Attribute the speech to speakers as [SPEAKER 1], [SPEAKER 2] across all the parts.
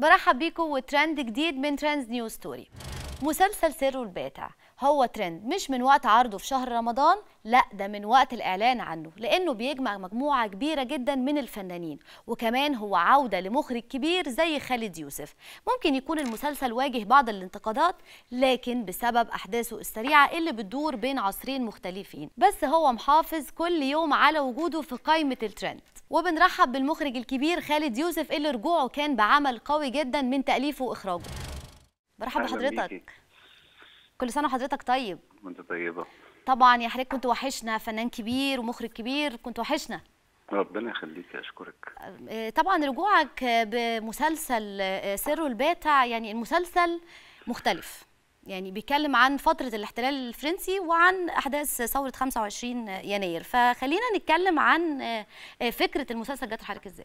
[SPEAKER 1] برحب بيكم وترند جديد من ترندز نيو ستوري مسلسل سر الباتع هو ترند مش من وقت عرضه في شهر رمضان لا ده من وقت الإعلان عنه لأنه بيجمع مجموعة كبيرة جدا من الفنانين وكمان هو عودة لمخرج كبير زي خالد يوسف ممكن يكون المسلسل واجه بعض الانتقادات لكن بسبب أحداثه السريعة اللي بتدور بين عصرين مختلفين بس هو محافظ كل يوم على وجوده في قائمة الترند وبنرحب بالمخرج الكبير خالد يوسف اللي رجوعه كان بعمل قوي جدا من تأليفه وإخراجه برحب
[SPEAKER 2] أهلاً
[SPEAKER 1] بحضرتك
[SPEAKER 2] بيكي.
[SPEAKER 1] كل سنة وحضرتك طيب
[SPEAKER 2] وانت طيبة
[SPEAKER 1] طبعا يا حضرتك كنت وحشنا فنان كبير ومخرج كبير كنت وحشنا
[SPEAKER 2] ربنا يخليك اشكرك
[SPEAKER 1] آه، طبعا رجوعك بمسلسل آه، سر الباتع يعني المسلسل مختلف يعني بيتكلم عن فترة الاحتلال الفرنسي وعن أحداث ثورة 25 يناير فخلينا نتكلم عن آه، آه، فكرة المسلسل جت لحضرتك ازاي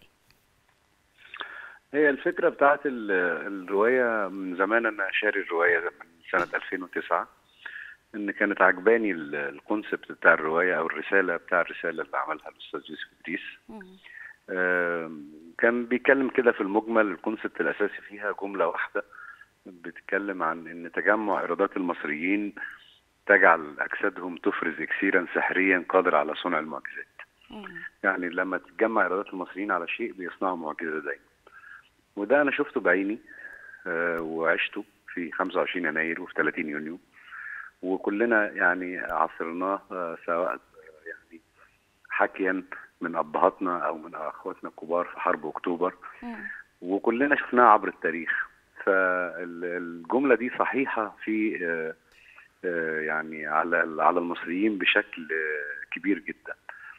[SPEAKER 2] هي الفكرة بتاعت ال- الرواية من زمان انا شاري الرواية من سنة 2009 ان كانت عجباني ال- الكونسبت بتاع الرواية او الرسالة بتاع الرسالة اللي عملها الاستاذ يوسف ادريس
[SPEAKER 1] مم.
[SPEAKER 2] آم، كان بيتكلم كده في المجمل الكونسبت الاساسي فيها جملة واحدة بتتكلم عن ان تجمع ايرادات المصريين تجعل اجسادهم تفرز اكسيرا سحريا قادر على صنع المعجزات
[SPEAKER 1] مم.
[SPEAKER 2] يعني لما تتجمع ايرادات المصريين على شيء بيصنعوا معجزه دايما وده انا شفته بعيني آه، وعشته في 25 يناير وفي 30 يونيو وكلنا يعني عاصرناه آه، سواء آه، يعني حكيا من ابهاتنا او من اخواتنا الكبار في حرب اكتوبر
[SPEAKER 1] مم.
[SPEAKER 2] وكلنا شفناها عبر التاريخ فالجمله دي صحيحه في آه، آه، يعني على على المصريين بشكل آه، كبير جدا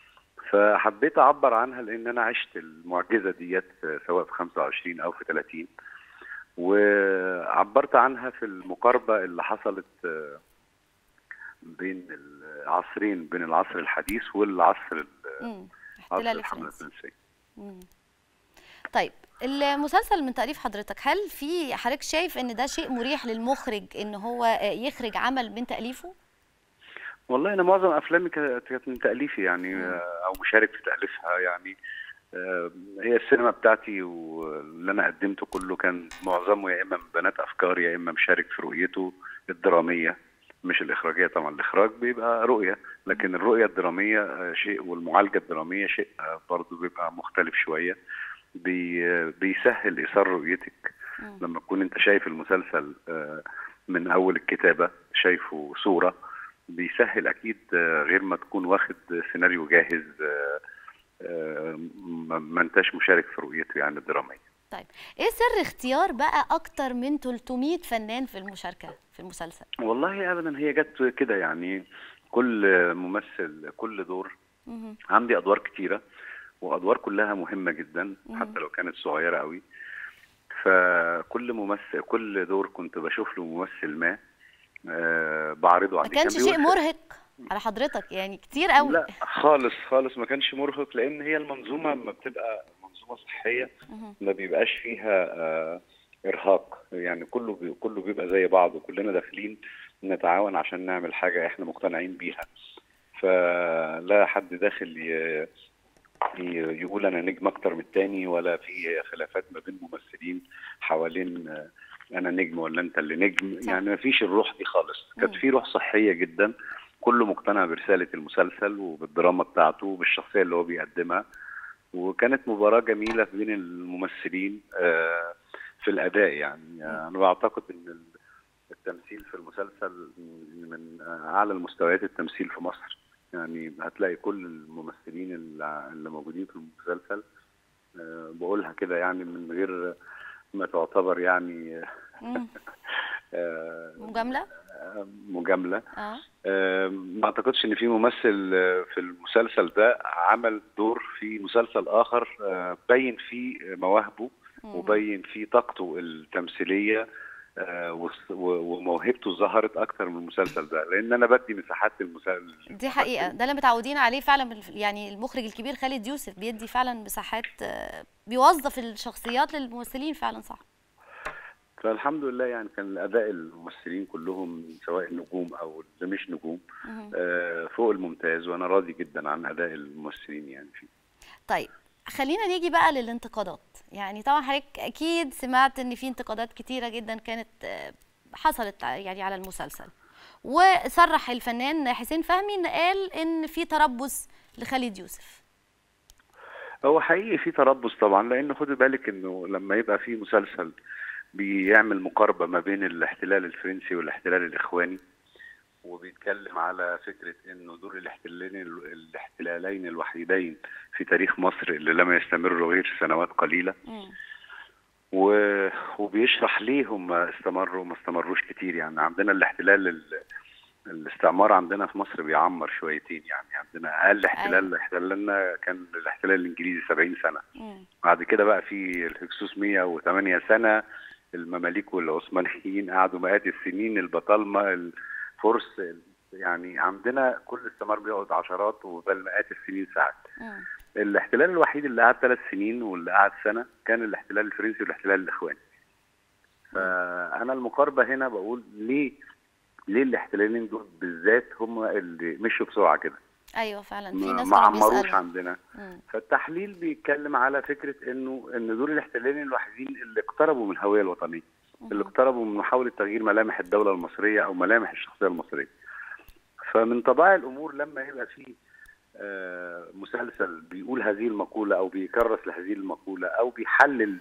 [SPEAKER 2] فحبيت اعبر عنها لان انا عشت المعجزه ديت آه، سواء في 25 او في 30 وعبرت عنها في المقاربه اللي حصلت آه، بين العصرين بين العصر الحديث والعصر ال-
[SPEAKER 1] مم.
[SPEAKER 2] عصر
[SPEAKER 1] احتلال
[SPEAKER 2] الحمله
[SPEAKER 1] الفرنسي
[SPEAKER 2] الفرنسيه
[SPEAKER 1] مم. طيب المسلسل من تأليف حضرتك هل في حضرتك شايف ان ده شيء مريح للمخرج ان هو آه، يخرج عمل من تأليفه؟
[SPEAKER 2] والله انا معظم افلامي كانت كانت من تاليفي يعني آه، او مشارك في تاليفها يعني آه، هي السينما بتاعتي واللي انا قدمته كله كان معظمه يا اما من بنات افكار يا اما مشارك في رؤيته الدراميه مش الاخراجيه طبعا الاخراج بيبقى رؤيه لكن الرؤيه الدراميه آه، شيء والمعالجه الدراميه شيء آه، برضه بيبقى مختلف شويه بي آه، بيسهل ايصال رؤيتك
[SPEAKER 1] مم.
[SPEAKER 2] لما تكون انت شايف المسلسل آه، من اول الكتابه شايفه صوره بيسهل اكيد آه، غير ما تكون واخد سيناريو جاهز آه، آه، ما ما انتش مشارك في رؤيته يعني الدراميه
[SPEAKER 1] طيب ايه سر اختيار بقى اكتر من 300 فنان في المشاركة في المسلسل؟
[SPEAKER 2] والله ابدا هي جت كده يعني كل ممثل كل دور
[SPEAKER 1] مهم.
[SPEAKER 2] عندي ادوار كتيره وادوار كلها مهمه جدا
[SPEAKER 1] مم.
[SPEAKER 2] حتى لو كانت صغيره قوي فكل ممثل كل دور كنت بشوف له ممثل ما آه بعرضه
[SPEAKER 1] ما
[SPEAKER 2] عليه
[SPEAKER 1] كانش
[SPEAKER 2] كان
[SPEAKER 1] شيء
[SPEAKER 2] بيقول-
[SPEAKER 1] مرهق على حضرتك يعني كتير قوي
[SPEAKER 2] لا خالص خالص ما كانش مرهق لان هي المنظومه لما بتبقى منظومه صحيه
[SPEAKER 1] مهم.
[SPEAKER 2] ما بيبقاش فيها آه ارهاق يعني كله بي كله بيبقى زي بعض وكلنا داخلين نتعاون عشان نعمل حاجه احنا مقتنعين بيها فلا حد داخل ي- ي- يقول انا نجم اكتر من التاني ولا في خلافات ما بين ممثلين حوالين آه، انا نجم ولا انت اللي نجم
[SPEAKER 1] صح.
[SPEAKER 2] يعني ما فيش الروح دي خالص كانت
[SPEAKER 1] مم.
[SPEAKER 2] في روح صحيه جدا كله مقتنع برساله المسلسل وبالدراما بتاعته وبالشخصيه اللي هو بيقدمها وكانت مباراه جميله بين الممثلين آه، في الاداء يعني آه، انا بعتقد ان ال- التمثيل في المسلسل من اعلى المستويات التمثيل في مصر يعني هتلاقي كل الممثلين اللي اللي موجودين في المسلسل آه، بقولها كده يعني من غير ما تعتبر يعني
[SPEAKER 1] مم.
[SPEAKER 2] آه،
[SPEAKER 1] مجاملة؟
[SPEAKER 2] آه، مجامله
[SPEAKER 1] اه
[SPEAKER 2] آه، ما اعتقدش ان في ممثل آه، في المسلسل ده عمل دور في مسلسل اخر آه، بين فيه مواهبه
[SPEAKER 1] مم.
[SPEAKER 2] وبين فيه طاقته التمثيليه آه، وس- و- وموهبته ظهرت اكتر من المسلسل ده لان انا بدي مساحات للمسلسل
[SPEAKER 1] دي حقيقة ده اللي متعودين عليه فعلا بالف- يعني المخرج الكبير خالد يوسف بيدي فعلا مساحات آه، بيوظف الشخصيات للممثلين فعلا صح
[SPEAKER 2] فالحمد لله يعني كان الاداء الممثلين كلهم سواء نجوم او اللي مش نجوم
[SPEAKER 1] مهم.
[SPEAKER 2] آه، فوق الممتاز وانا راضي جدا عن اداء الممثلين يعني فيه
[SPEAKER 1] طيب خلينا نيجي بقى للانتقادات يعني طبعا حضرتك اكيد سمعت ان في انتقادات كتيره جدا كانت آه، حصلت يعني على المسلسل وصرح الفنان حسين فهمي ان قال ان في تربص لخالد يوسف
[SPEAKER 2] هو حقيقي في تربص طبعا لان خدي بالك انه لما يبقى في مسلسل بيعمل مقاربه ما بين الاحتلال الفرنسي والاحتلال الاخواني وبيتكلم على فكره انه دور الاحتلالين الاحتلالين الوحيدين في تاريخ مصر اللي لم يستمروا غير سنوات قليله
[SPEAKER 1] مم.
[SPEAKER 2] و... وبيشرح ليه هم استمروا وما استمروش كتير يعني عندنا الاحتلال ال... الاستعمار عندنا في مصر بيعمر شويتين يعني عندنا اقل احتلال
[SPEAKER 1] أيوة.
[SPEAKER 2] احتلالنا كان الاحتلال الانجليزي 70 سنه
[SPEAKER 1] مم.
[SPEAKER 2] بعد كده بقى في الهكسوس 108 سنه المماليك والعثمانيين قعدوا مئات السنين البطالمه الفرس يعني عندنا كل استعمار بيقعد عشرات وبل مئات السنين ساعات
[SPEAKER 1] مم.
[SPEAKER 2] الاحتلال الوحيد اللي قعد ثلاث سنين واللي قعد سنه كان الاحتلال الفرنسي والاحتلال الاخواني فانا المقاربه هنا بقول ليه ليه الاحتلالين دول بالذات هم اللي مشوا بسرعه كده
[SPEAKER 1] ايوه فعلا في
[SPEAKER 2] ما
[SPEAKER 1] ناس
[SPEAKER 2] ما
[SPEAKER 1] كانوا
[SPEAKER 2] عمروش
[SPEAKER 1] بيسألوا.
[SPEAKER 2] عندنا
[SPEAKER 1] مم.
[SPEAKER 2] فالتحليل بيتكلم على فكره انه ان دول الاحتلالين الوحيدين اللي اقتربوا من الهويه الوطنيه اللي اقتربوا من محاوله تغيير ملامح الدوله المصريه او ملامح الشخصيه المصريه فمن طبيعي الامور لما يبقى في آه، مسلسل بيقول هذه المقوله او بيكرس لهذه المقوله او بيحلل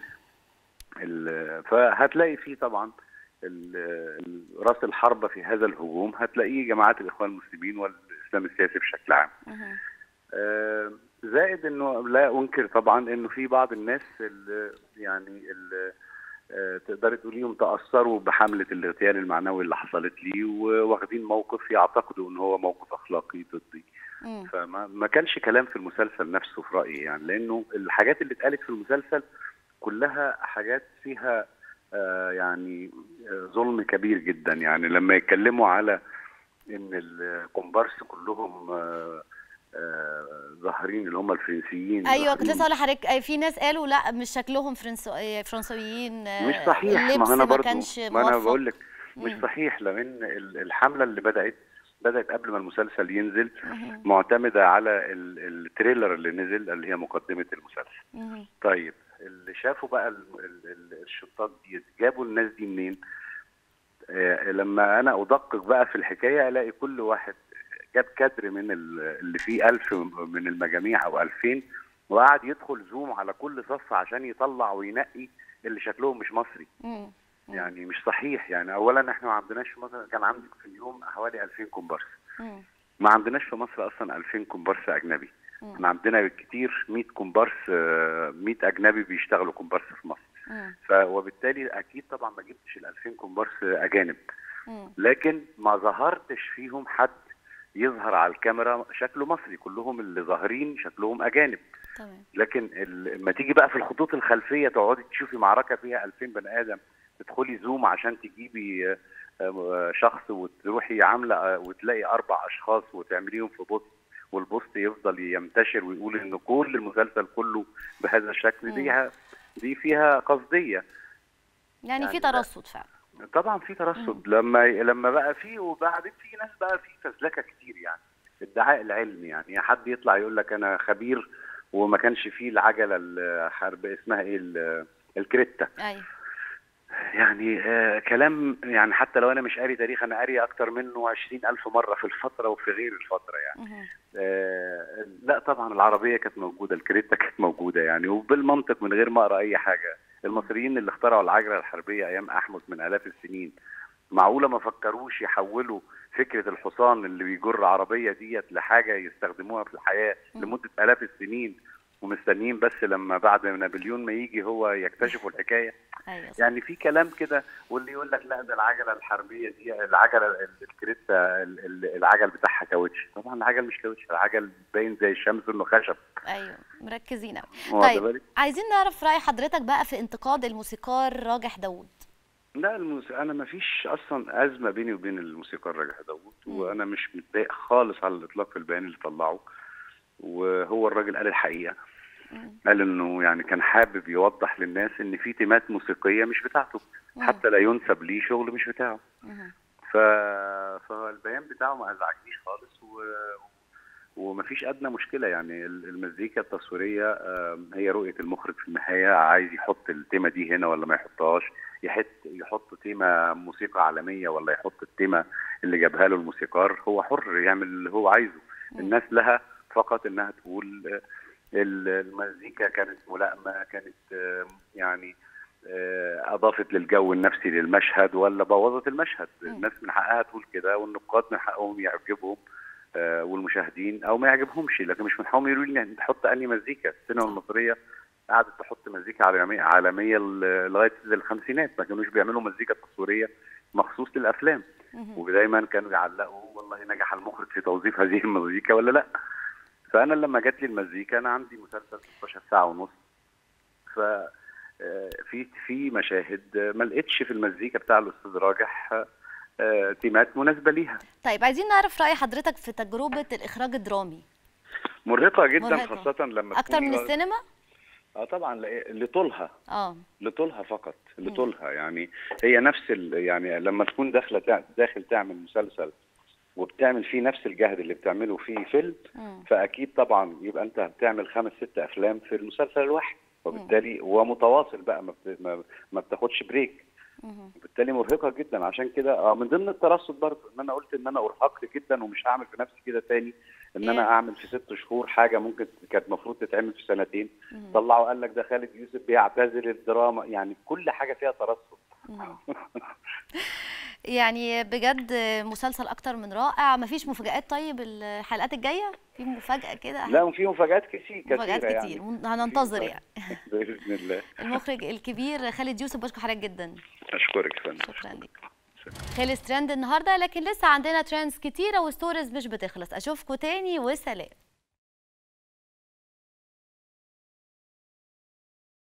[SPEAKER 2] ال- فهتلاقي فيه طبعا ال- ال- راس الحربه في هذا الهجوم هتلاقيه جماعات الاخوان المسلمين والاسلام السياسي بشكل عام
[SPEAKER 1] مم.
[SPEAKER 2] آه، زائد انه لا انكر طبعا انه في بعض الناس اللي يعني اللي آه، تقدري تقوليهم تاثروا بحمله الاغتيال المعنوي اللي حصلت لي وواخدين موقف يعتقدوا ان هو موقف اخلاقي ضدي
[SPEAKER 1] مم.
[SPEAKER 2] فما ما كانش كلام في المسلسل نفسه في رايي يعني لانه الحاجات اللي اتقالت في المسلسل كلها حاجات فيها آه يعني آه ظلم كبير جدا يعني لما يتكلموا على ان الكومبارس كلهم آه آه ظاهرين اللي هم الفرنسيين
[SPEAKER 1] ايوه كنت
[SPEAKER 2] ظاهرين
[SPEAKER 1] لسه هقول لحضرتك أي في ناس قالوا لا مش شكلهم فرنسو... آه، فرنسويين آه،
[SPEAKER 2] مش صحيح
[SPEAKER 1] اللبس
[SPEAKER 2] ما انا برضو
[SPEAKER 1] كانش
[SPEAKER 2] ما انا
[SPEAKER 1] موفق.
[SPEAKER 2] بقول لك مش
[SPEAKER 1] مم.
[SPEAKER 2] صحيح لان ال- الحمله اللي بدات بدات قبل ما المسلسل ينزل
[SPEAKER 1] مهم.
[SPEAKER 2] معتمده على ال- التريلر اللي نزل اللي هي مقدمه المسلسل
[SPEAKER 1] مهم.
[SPEAKER 2] طيب اللي شافوا بقى ال- ال- ال- الشطات دي جابوا الناس دي منين آه، لما انا ادقق بقى في الحكايه الاقي كل واحد جاب كادر من ال- اللي فيه ألف من المجاميع او ألفين وقعد يدخل زوم على كل صف عشان يطلع وينقي اللي شكلهم مش مصري
[SPEAKER 1] مم. مم.
[SPEAKER 2] يعني مش صحيح يعني اولا احنا ما عندناش في مصر كان عندك في اليوم حوالي 2000 كومبارس
[SPEAKER 1] مم.
[SPEAKER 2] ما عندناش في مصر اصلا 2000 كومبارس اجنبي
[SPEAKER 1] مم.
[SPEAKER 2] احنا عندنا بالكتير 100 كومبارس آه، 100 اجنبي بيشتغلوا كومبارس في مصر
[SPEAKER 1] مم.
[SPEAKER 2] ف وبالتالي اكيد طبعا ما جبتش ال 2000 كومبارس اجانب
[SPEAKER 1] مم.
[SPEAKER 2] لكن ما ظهرتش فيهم حد يظهر على الكاميرا شكله مصري كلهم اللي ظاهرين شكلهم اجانب
[SPEAKER 1] تمام
[SPEAKER 2] لكن ال- لما تيجي بقى في الخطوط الخلفيه تقعدي تشوفي معركه فيها 2000 بني ادم تدخلي زوم عشان تجيبي آه، آه، شخص وتروحي عامله آه، وتلاقي اربع اشخاص وتعمليهم في بوست والبوست يفضل ينتشر ويقول ان كل المسلسل كله بهذا الشكل دي دي فيها قصديه
[SPEAKER 1] يعني,
[SPEAKER 2] يعني
[SPEAKER 1] في
[SPEAKER 2] لا.
[SPEAKER 1] ترصد فعلا
[SPEAKER 2] طبعا في ترصد لما لما بقى في وبعدين في ناس بقى في فزلكه كتير يعني الدعاء العلمي يعني حد يطلع يقول لك انا خبير وما كانش فيه العجله الحرب اسمها ايه ال- الكريتا
[SPEAKER 1] ايوه
[SPEAKER 2] يعني آه كلام يعني حتى لو انا مش قاري تاريخ انا قاري اكتر منه عشرين الف مره في الفتره وفي غير الفتره يعني
[SPEAKER 1] مهم.
[SPEAKER 2] آه لا طبعا العربيه كانت موجوده الكريتا كانت موجوده يعني وبالمنطق من غير ما اقرا اي حاجه المصريين اللي اخترعوا العجله الحربيه ايام احمد من الاف السنين معقوله ما فكروش يحولوا فكره الحصان اللي بيجر عربيه ديت لحاجه يستخدموها في الحياه
[SPEAKER 1] مم.
[SPEAKER 2] لمده الاف السنين ومستنيين بس لما بعد نابليون ما يجي هو يكتشفوا الحكايه
[SPEAKER 1] ايوه صح.
[SPEAKER 2] يعني في كلام كده واللي يقول لك لا ده العجله الحربيه دي العجله ال- الكريتا ال- ال- العجل بتاعها كاوتش طبعا العجل مش كاوتش العجل باين زي الشمس انه خشب
[SPEAKER 1] ايوه مركزين قوي
[SPEAKER 2] واخد
[SPEAKER 1] طيب
[SPEAKER 2] بالك؟
[SPEAKER 1] عايزين نعرف راي حضرتك بقى في انتقاد الموسيقار راجح داوود
[SPEAKER 2] لا الموس... انا ما فيش اصلا ازمه بيني وبين الموسيقار راجح داوود
[SPEAKER 1] مم.
[SPEAKER 2] وانا مش متضايق خالص على الاطلاق في البيان اللي طلعه وهو الراجل قال الحقيقه
[SPEAKER 1] مم.
[SPEAKER 2] قال انه يعني كان حابب يوضح للناس ان في تيمات موسيقيه مش بتاعته
[SPEAKER 1] مم.
[SPEAKER 2] حتى لا ينسب ليه شغل مش بتاعه
[SPEAKER 1] مهم.
[SPEAKER 2] ف... فالبيان بتاعه ما ازعجنيش خالص و... ومفيش ادنى مشكله يعني ال- المزيكا التصويريه آم، هي رؤيه المخرج في النهايه عايز يحط التيمه دي هنا ولا ما يحطهاش يحط يحط تيمه موسيقى عالميه ولا يحط التيمه اللي جابها له الموسيقار هو حر يعمل اللي هو عايزه الناس لها فقط انها تقول آه، ال- المزيكا كانت ملائمه كانت آم، يعني آه، اضافت للجو النفسي للمشهد ولا بوظت المشهد الناس من حقها تقول كده والنقاد من حقهم يعجبهم آه، والمشاهدين او ما يعجبهمش لكن مش من حقهم يقولوا لي تحط انهي مزيكا السينما المصريه قعدت تحط مزيكا عالميه عالميه ل- لغايه الخمسينات ما كانوش بيعملوا مزيكا تصويريه مخصوص للافلام ودايما كانوا يعلقوا والله نجح المخرج في توظيف هذه المزيكا ولا لا فانا لما جات لي المزيكا انا عندي مسلسل 16 ساعه ونص ف آه، في في مشاهد آه، ما لقيتش في المزيكا بتاع الاستاذ راجح آه، تيمات مناسبه ليها
[SPEAKER 1] طيب عايزين نعرف راي حضرتك في تجربه الاخراج الدرامي
[SPEAKER 2] مرهقه جدا
[SPEAKER 1] مرهقة.
[SPEAKER 2] خاصه لما
[SPEAKER 1] اكتر
[SPEAKER 2] تكون
[SPEAKER 1] من
[SPEAKER 2] را-
[SPEAKER 1] السينما
[SPEAKER 2] اه طبعا لإيه؟ لطولها
[SPEAKER 1] اه
[SPEAKER 2] لطولها فقط لطولها يعني هي نفس ال... يعني لما تكون داخله تع... داخل تعمل مسلسل وبتعمل فيه نفس الجهد اللي بتعمله في فيلم
[SPEAKER 1] مم.
[SPEAKER 2] فاكيد طبعا يبقى انت بتعمل خمس ست افلام في المسلسل الواحد وبالتالي هو متواصل بقى ما, بت... ما... ما بتاخدش بريك
[SPEAKER 1] مهم.
[SPEAKER 2] وبالتالي مرهقه جدا عشان كده اه من ضمن الترصد برضه ان انا قلت ان انا ارهقت جدا ومش هعمل في نفسي كده تاني ان انا
[SPEAKER 1] إيه؟
[SPEAKER 2] اعمل في ست شهور حاجه ممكن كانت المفروض تتعمل في سنتين طلعوا قال لك ده خالد يوسف بيعتزل الدراما يعني كل حاجه فيها ترصد
[SPEAKER 1] يعني بجد مسلسل اكتر من رائع مفيش مفاجآت طيب الحلقات الجايه في مفاجاه كده
[SPEAKER 2] لا وفي مفاجات كتير كتيره
[SPEAKER 1] مفاجآت
[SPEAKER 2] يعني
[SPEAKER 1] كتير هننتظر يعني
[SPEAKER 2] باذن الله
[SPEAKER 1] المخرج الكبير خالد يوسف بشكر حضرتك جدا
[SPEAKER 2] اشكرك يا فندم
[SPEAKER 1] شكرا لك خلص ترند النهارده لكن لسه عندنا ترندز كتيره وستوريز مش بتخلص اشوفكم تاني وسلام